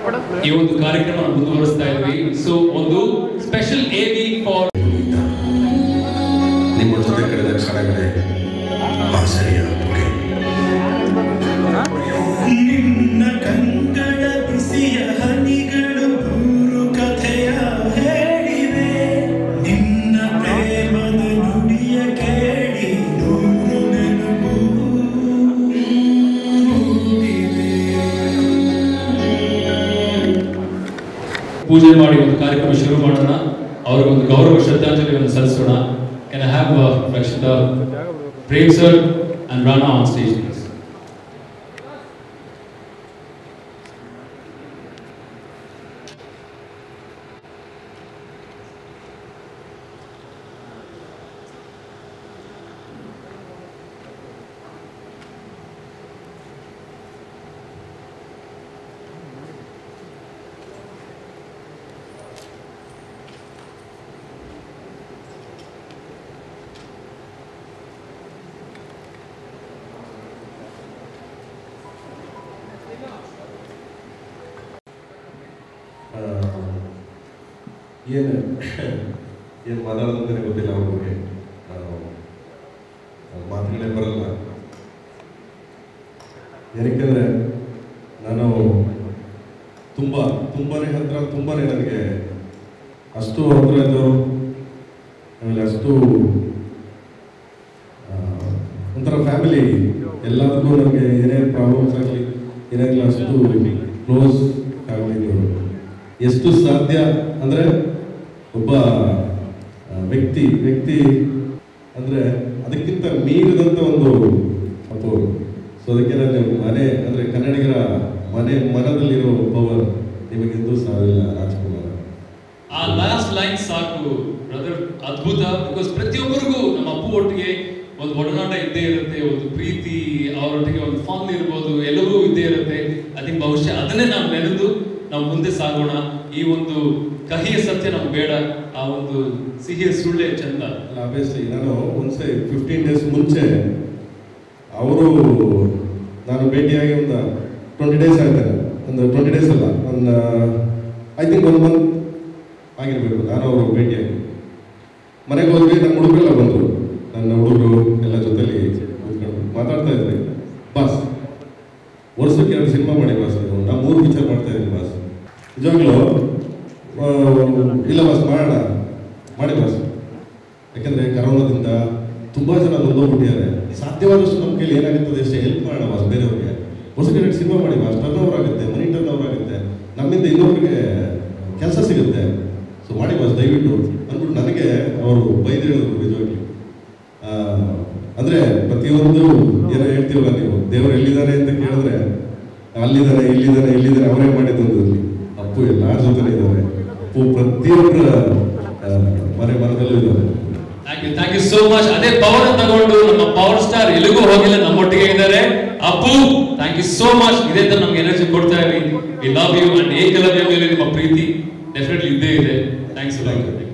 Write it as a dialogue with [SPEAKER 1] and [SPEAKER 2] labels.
[SPEAKER 1] ಈ ಒಂದು ಕಾರ್ಯಕ್ರಮ ಮುಂದುವರಿಸ್ತಾ ಇದ್ವಿ ಸೊ ಒಂದು ಸ್ಪೆಷಲ್ ಎ ವಿ ಫಾರ್
[SPEAKER 2] ನಿಮ್ಮ ಜೊತೆ ಕಳೆದ ಕ್ಷಣಗಳೇ ಆಸರೆಯ ಪುಗೆ
[SPEAKER 3] ನಿನ್ನ ಕಂಗಳ ಬಿಸಿಯ ಹನಿಗಳು ಮೂರು ಕಥೆಯ ಹೇಳಿವೆ ನಿನ್ನ ಪ್ರೇಮದ ನುಡಿಯ ಕೇಳಿ ನೂರು ನೆನಪು ಮೂಡಿವೆ.
[SPEAKER 1] ಪೂಜೆ ಮಾಡಿ ಒಂದು ಕಾರ್ಯಕ್ರಮ ಶುರು ಮಾಡೋಣ ಅವ್ರಿಗೆ ಒಂದು ಗೌರವ ಶ್ರದ್ಧಾಂಜಲಿಯನ್ನು ಸಲ್ಲಿಸೋಣ can I have Rakshita Prem sir and Rana on stage please
[SPEAKER 2] ಆ, ಏನು ಏನು ಮಾತಾಡೋದಂತಾನೆ ಗೊತ್ತಿಲ್ಲ ಅವ್ರಿಗೆ ಮಾತುಗಳೇ ಬರಲ್ಲ ಏನಕ್ಕೆಂದರೆ ನಾನು ತುಂಬ ತುಂಬಾನೇ ಹತ್ರ ತುಂಬಾನೇ ನನಗೆ ಅಷ್ಟು ಹತ್ರ ಇದ್ದವರು ಆಮೇಲೆ ಅಷ್ಟು ಆ, ಒಂಥರ ಫ್ಯಾಮಿಲಿ ಎಲ್ಲದಕ್ಕೂ ನನಗೆ ಏನೇ ಪ್ರಾಬ್ಲಮ್ಸ್ ಆಗಲಿ ಏನಾಗಲಿ ಅಷ್ಟು ಕ್ಲೋಸ್ ಫ್ಯಾಮಿಲಿ ಎಷ್ಟು ಸಾಧ್ಯ ಅಂದರೆ ಒಬ್ಬ ಆ, ವ್ಯಕ್ತಿ ವ್ಯಕ್ತಿ ಅಂದರೆ ಅದಕ್ಕಿಂತ ಮೀರಿದಂಥ ಒಂದು ಅಪ್ಪು ಸೊ ಅದಕ್ಕೆ ನಾನು ಮನೆ ಅಂದರೆ ಕನ್ನಡಿಗರ ಮನೆ ಮನದಲ್ಲಿರೋ ಪವರ್ ನಿಮಗೆಂದೂ ಸಾವಿಲ್ಲ ರಾಜ್ಕುಮಾರ್
[SPEAKER 1] ಆ ಲಾಸ್ಟ್ ಲೈನ್ ಸಾಕು ಬ್ರದರ್ ಅದ್ಭುತ ಬಿಕಾಸ್ ಪ್ರತಿಯೊಬ್ಬರಿಗೂ ನಮ್ಮ ಅಪ್ಪು ಒಟ್ಟಿಗೆ ಒಂದು ಒಡನಾಟ ಇದ್ದೇ ಇರುತ್ತೆ ಒಂದು ಪ್ರೀತಿ ಅವರೊಟ್ಟಿಗೆ ಒಂದು ಫಾನ್ ಇರ್ಬೋದು ಎಲ್ಲವೂ ಇದ್ದೇ ಇರುತ್ತೆ ಅದಕ್ಕೆ ಬಹುಶಃ ಅದನ್ನೇ ನಾವು ನೆನೆದು ನಾವು ಮುಂದೆ ಸಾಗೋಣ ಈ ಒಂದು ಕಹಿಯ ಸತ್ಯ ನಮ್ಗೆ ಬೇಡ ಆ ಒಂದು ಸಿಹಿಯ ಸುಳ್ಳೆ ಚಂದ
[SPEAKER 2] ಅಲ್ಲ ಆಬ್ವಿಯಸ್ಲಿ ನಾನು ಒಂದ್ಸರಿ ಫಿಫ್ಟೀನ್ ಡೇಸ್ ಮುಂಚೆ ಅವರು ನಾನು ಭೇಟಿಯಾಗಿ ಒಂದು ಟ್ವೆಂಟಿ ಡೇಸ್ ಆಗ್ತಾರೆ ಒಂದು ಟ್ವೆಂಟಿ ಡೇಸ್ ಅಲ್ಲ ಒಂದು ಐ ಥಿಂಕ್ ಒಂದು ಮಂತ್ ಆಗಿರಬೇಕು ನಾನು ಅವರು ಭೇಟಿಯಾಗಿ ಮನೆಗೆ ಹೋದ್ವಿ ನಮ್ಮ ಹುಡುಗರೆಲ್ಲ ಬಂದರು ನನ್ನ ಹುಡುಗರು ಎಲ್ಲ ಜೊತೆಲಿ ಕೂತ್ಕೊಂಡು ಮಾತಾಡ್ತಾ ಇದ್ವಿ ಬಾಸ್ ವರ್ಷಕ್ಕೆ ಎರಡು ಸಿನಿಮಾ ಮಾಡಿ ಬಾಸ್ ನೀವು ನಾವು ಮೂರು ಪಿಕ್ಚರ್ ಮಾಡ್ತಾ ಇದ್ದೀವಿ ಬಾಸ್ ನಿಜವಾಗ್ಲೂ ಆ, ಇಲ್ಲ ಬಾಸ್ ಮಾಡೋಣ ಮಾಡಿ ಬಾಸ್ ಯಾಕಂದ್ರೆ ಕರೋನಾದಿಂದ ತುಂಬಾ ಜನ ನೊಂದೋಗ್ಬಿಟ್ಟಿದ್ದಾರೆ ಸಾಧ್ಯವಾದಷ್ಟು ನಮ್ಮ ಕೈಲಿ ಏನಾಗುತ್ತದೆ ಅಷ್ಟೇ ಹೆಲ್ಪ್ ಮಾಡೋಣ ಬಾಸ್ ಬೇರೆಯವ್ರಿಗೆ ಹೊಸಗೆ ಎರಡು ಸಿನಿಮಾ ಮಾಡಿ ಬಾಸ್ ಟರ್ನ್ ಓವರ್ ಆಗುತ್ತೆ ಮನಿ ಟರ್ನ್ ಓವರ್ ಆಗುತ್ತೆ ನಮ್ಮಿಂದ ಇನ್ನೊಬ್ರಿಗೆ ಕೆಲಸ ಸಿಗುತ್ತೆ ಸೊ ಮಾಡಿ ಬಾಸ್ ದಯವಿಟ್ಟು ಅಂದ್ಬಿಟ್ಟು ನನಗೆ ಅವರು ಬೈದು ಹೇಳಿದ್ರು ನಿಜವಾಗ್ಲಿ ಆ, ಅಂದ್ರೆ ಪ್ರತಿಯೊಂದು ಏನೋ ಹೇಳ್ತೀವಲ್ಲ ನೀವು ದೇವರು ಎಲ್ಲಿದ್ದಾರೆ ಅಂತ ಕೇಳಿದ್ರೆ ಅಲ್ಲಿದ್ದಾನೆ ಇಲ್ಲಿದ್ದಾನೆ ಇಲ್ಲಿದ್ದಾನೆ ಅವರೇ ಮಾಡಿದ್ದು ಅಪ್ಪು ಎಲ್ಲಾರ ಜೊತೆ ಇದ್ದಾರೆ ಅಪ್ಪು ಪ್ರತಿಯೊಬ್ಬರ ಆ, ಮನೆ ಮನದಲ್ಲೂ ಇದ್ದಾರೆ
[SPEAKER 1] thank you thank you so much ಅದೇ ಪವರ್ ತಗೊಂಡು ನಮ್ಮ ಪವರ್ ಸ್ಟಾರ್ ಎಲ್ಲಿಗೂ ಹೋಗಿಲ್ಲ ನಮ್ಮೊಟ್ಟಿಗೆ ಇದ್ದಾರೆ Appu thank you so much ಇದೇ ತರ ನಮ್ಗೆ ಎನರ್ಜಿ ಕೊಡ್ತಾ ಇರಿ we love you and Ekalavya ಮೇಲೆ ನಿಮ್ಮ ಪ್ರೀತಿ ಡೆಫಿನೆಟ್ಲಿ ಇದ್ದೇ ಇದೆ ಥ್ಯಾಂಕ್ಸ್
[SPEAKER 2] Thank you.